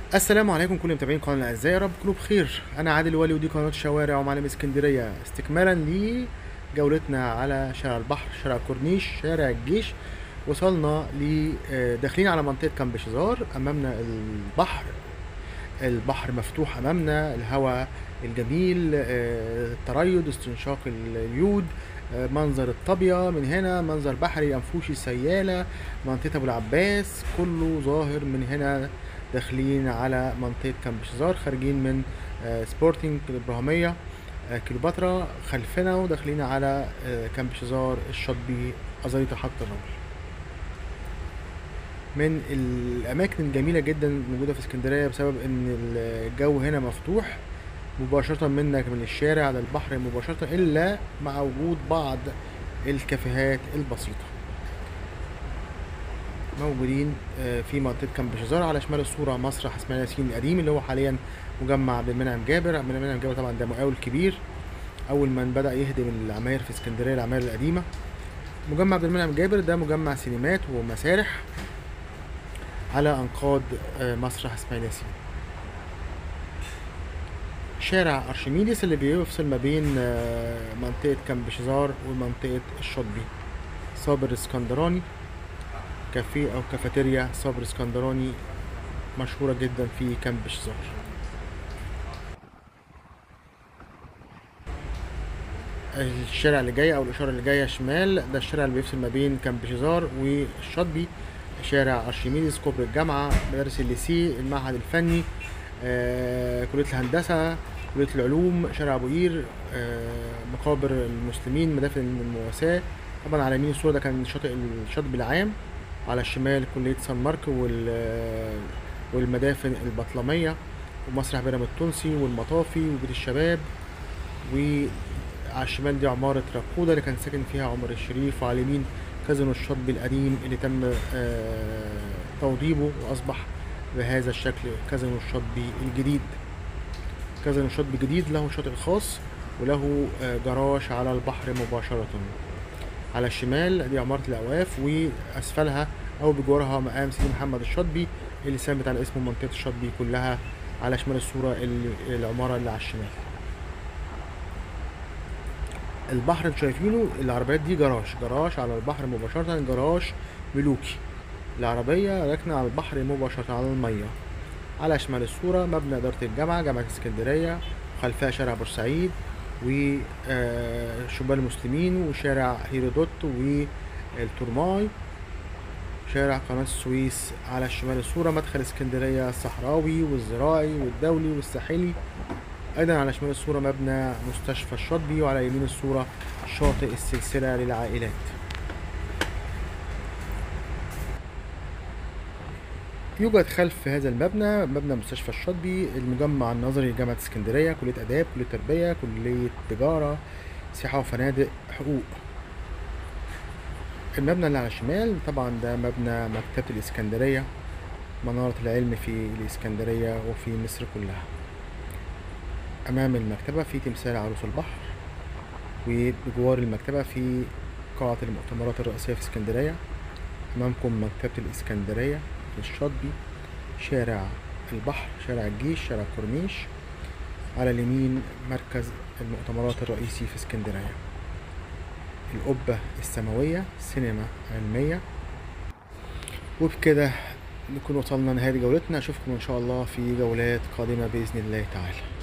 السلام عليكم كل متابعين قناه الاعزاء يا رب تكونوا بخير انا عادل ولي ودي قناه شوارع ومعالم اسكندريه استكمالا لجولتنا على شارع البحر شارع الكورنيش شارع الجيش وصلنا ل آه، داخلين على منطقه كامب شزار امامنا البحر البحر مفتوح امامنا الهواء الجميل آه، التريض استنشاق اليود آه، منظر الطابية من هنا منظر بحري أنفوشي سيالة منطقة أبو العباس كله ظاهر من هنا داخلين على منطقة كامب شزار خارجين من آه، سبورتنج الإبراهيمية آه، كليوباترا خلفنا وداخلين على آه، كامب شزار الشاطبي أزاريطة حط الرمل من الأماكن الجميلة جدا موجودة في اسكندرية بسبب إن الجو هنا مفتوح مباشرة منك من الشارع على البحر مباشرة إلا مع وجود بعض الكافيهات البسيطة موجودين آه، في منطقة كامب شزار على شمال الصورة مسرح اسماعيل ياسين القديم اللي هو حاليا مجمع عبد المنعم جابر عبد المنعم جابر طبعا ده مقاول كبير أول من بدأ يهدم العماير في اسكندرية العماير القديمة مجمع عبد المنعم جابر ده مجمع سينمات ومسارح على أنقاض آه، مسرح اسماعيل ياسين شارع أرشميدس اللي بيفصل ما بين آه، منطقة كامب شزار ومنطقة الشاطبي صابر اسكندراني كافيه أو كافيتيريا صابر اسكندراني مشهورة جدا في كامب شزار الشارع اللي جاي أو الإشارة اللي جاية شمال ده الشارع اللي بيفصل ما بين كامب شزار والشاطبي شارع أرشميدس كوبري الجامعة مدارس الليسي المعهد الفني آه، كلية الهندسة كلية العلوم شارع أبو قير آه، مقابر المسلمين مدافن المواساة طبعا على يمين الصورة ده كان شاطئ الشاطئ العام على الشمال كلية سان مارك وال والمدافن البطلمية ومسرح بيرام التونسي والمطافي وبيت الشباب وعلى الشمال دي عمارة راكودا اللي كان ساكن فيها عمر الشريف وعلى اليمين كازينو الشاطبي القديم اللي تم آه، توضيبه وأصبح بهذا الشكل كازينو الشاطبي الجديد كازينو الشاطبي جديد له شاطئ خاص وله آه، جراج على البحر مباشرة على الشمال دي عمارة الأواف وأسفلها أو بجوارها مقام سيدي محمد الشاطبي اللي ثابت على اسم منطقة الشاطبي كلها على شمال الصورة ال- العمارة اللي على الشمال البحر اللي شايفينه العربيات دي جراج جراج على البحر مباشرة جراج ملوكي العربية راكنة على البحر مباشرة على المية على شمال الصورة مبنى إدارة الجامعة جامعة اسكندرية وخلفها شارع بورسعيد وشبان المسلمين وشارع هيرودوت والتورماي شارع قناة السويس على شمال الصورة مدخل اسكندرية الصحراوي والزراعي والدولي والساحلي أيضا على شمال الصورة مبنى مستشفى الشاطبي وعلى يمين الصورة شاطئ السلسلة للعائلات يوجد خلف هذا المبنى مبنى مستشفى الشاطبي المجمع النظري لجامعة اسكندرية كلية آداب كلية تربية كلية تجارة سياحة وفنادق حقوق المبنى اللي على الشمال طبعا ده مبنى مكتبة الإسكندرية منارة العلم في الإسكندرية وفي مصر كلها أمام المكتبة في تمثال عروس البحر وبجوار المكتبة في قاعة المؤتمرات الرئيسية في اسكندرية أمامكم مكتبة الإسكندرية الشاطبي شارع البحر شارع الجيش شارع الكورنيش على اليمين مركز المؤتمرات الرئيسي في اسكندرية القبة السماوية سينما علمية وبكده نكون وصلنا نهاية جولتنا أشوفكم إن شاء الله في جولات قادمة بإذن الله تعالى